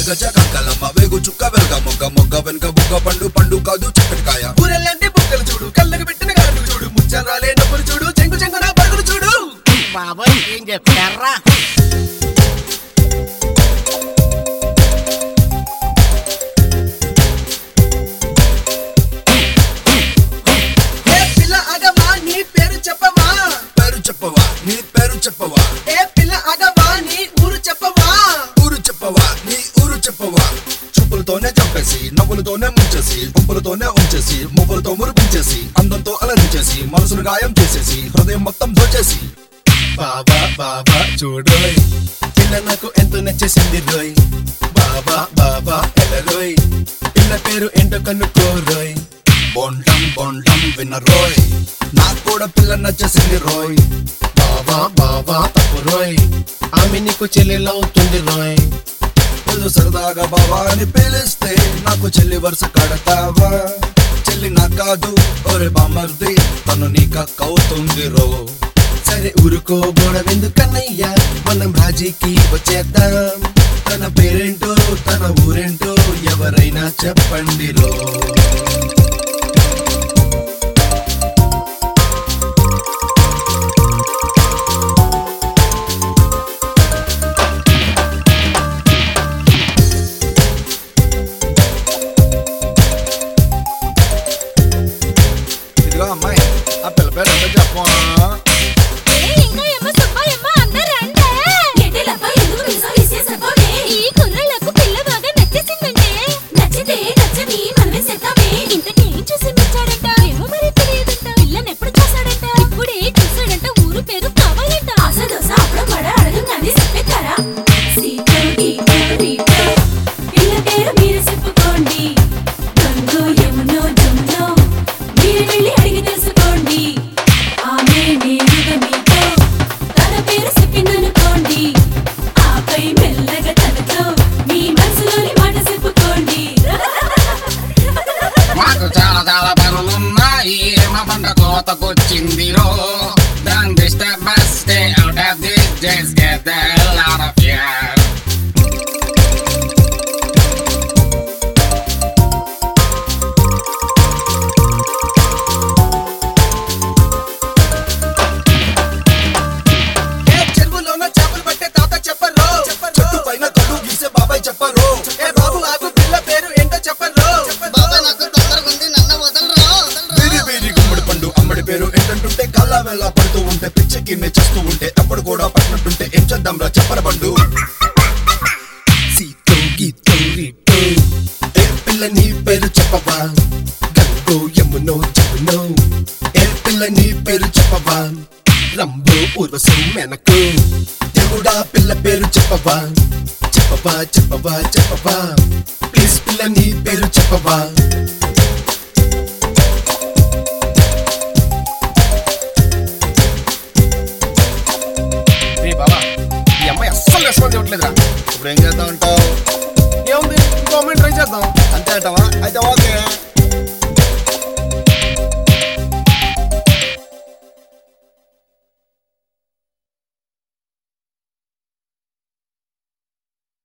గజ కంకలమ్మ వేగు చుక్క వెనుక మొగ్గ మొగ్గ వెనుక బుగ్గ పండు పండు కాదు చక్కటికాయ ఊరెల్లాంటి బుక్కలు చూడు కళ్ళకు పెట్టిన గాడు చూడు ముచ్చరాలే నవ్వులు చూడు చెంగు చెంగున పరుగులు చూడు బాబాయ్ ఏం చెప్పారా ఏ పిల్ల అగవా నీ పేరు చెప్పవా పేరు చెప్పవా నీ పేరు చెప్పవా ఏ పిల్ల అగవా నీ ఊరు చెప్పవా ఊరు చెప్పవా నీ ఊరు చెప్పవా చూపులతోనే చంపేసి నవ్వులతోనే ముంచేసి గుంపులతోనే ఉంచేసి మువ్వులతో మురిపించేసి అందంతో అలరించేసి మనసును గాయం చేసేసి హృదయం మొత్తం దోచేసి బాబా బాబా చూడోయ్ పిల్ల నాకు ఎంతో నచ్చేసింది రోయ్ బాబా బాబా ఎలరోయ్ పిల్ల పేరు ఏంటో కనుక్కోరోయ్ బొండం బొండం వినరోయ్ నాకు కూడా పిల్ల నచ్చేసింది రోయ్ బాబా బాబా తప్పు రోయ్ ఆమె నీకు చెల్లెలవుతుంది రోయ్ పిల్లు సరదాగా బావా అని పిలిస్తే నాకు చెల్లి వరుస కడతావా చెల్లి నా కాదు ఒరే బామర్ది తను నీ కక్కవుతుంది రో సరే ఊరుకో గొడవెందుకన్నయ్యా మనం రాజీకి వచ్చేద్దాం తన పేరేంటో తన ఊరేంటో ఎవరైనా చెప్పండి రో ఇదిగో అమ్మాయి ఆ పిల్ల పేరు ఎంత చెప్పమా ఏ ఇంకా ఏమో సుబ్బాయమ్మ అందరూ రండే. ఈ కుర్రలకు పిల్ల బాగా నచ్చేసిందంటే. ఇంతకీ ఏం చూసి మెచ్చాడంట? ఏమో మరి తెలియదంట. పిల్లనెప్పుడు చూశాడంట? ఇప్పుడే చూశాడంట. ఊరు పేరు కావాలంట. తెలుసుకోండి ఆమె నేరుగా మీతో తన పేరు చెప్పిందనుకోండి ఆపై మెల్లగా తనతో మీ మనసులోని మాట చెప్పుకోండి మాకు చాలా చాలా పనులున్నాయి మా పంట కోతకొచ్చింది రో Don't disturb us, stay out of this, just get the hell out of here. ఏ చెరువులోన చేపలు పట్టే తాత చెప్పరు చెట్టు పైన కళ్ళు గీసే బాబాయ్ చెప్పరు ఏ బాబు ఆగు పిల్ల పేరు ఏంటో చెప్పరు బాబాయ్ నాకు తొందరగా ఉంది నన్ను వదలరా వీరి వీరి గుమ్మడి పండు అమ్మడి పేరు ఏంటంటుంటే కల్లా వెళ్ళ పడుతూ ఉంటే పిచ్చికి మెచ్చేస్తూ ఉంటే ఎప్పుడు కూడా పట్టినట్టుంటే ఏం చేద్దాం రా చెప్పర బండు సీతో గీతో రీతో ఏ పిల్ల నీ పేరు చెప్పవా గంగో యమునో జమునో ఏ పిల్ల నీ పేరు చెప్పవా రంభో పూర్వసం మెనకు దేవుడా పిల్ల పేరు చెప్పవా చెప్పవా చెప్పవా చెప్పవా ప్లీజ్ పిల్ల నీ పేరు చెప్పవా రే బాబా ఈ అమ్మాయి అస్సలు రెస్పాన్స్ ఇవ్వట్లేదురా ఇప్పుడు ఏం చేద్దాం అంటావు ఏముంది ఇంకో అమ్మాయిని ట్రై చేద్దాం అంతే అంటావా అయితే ఓకే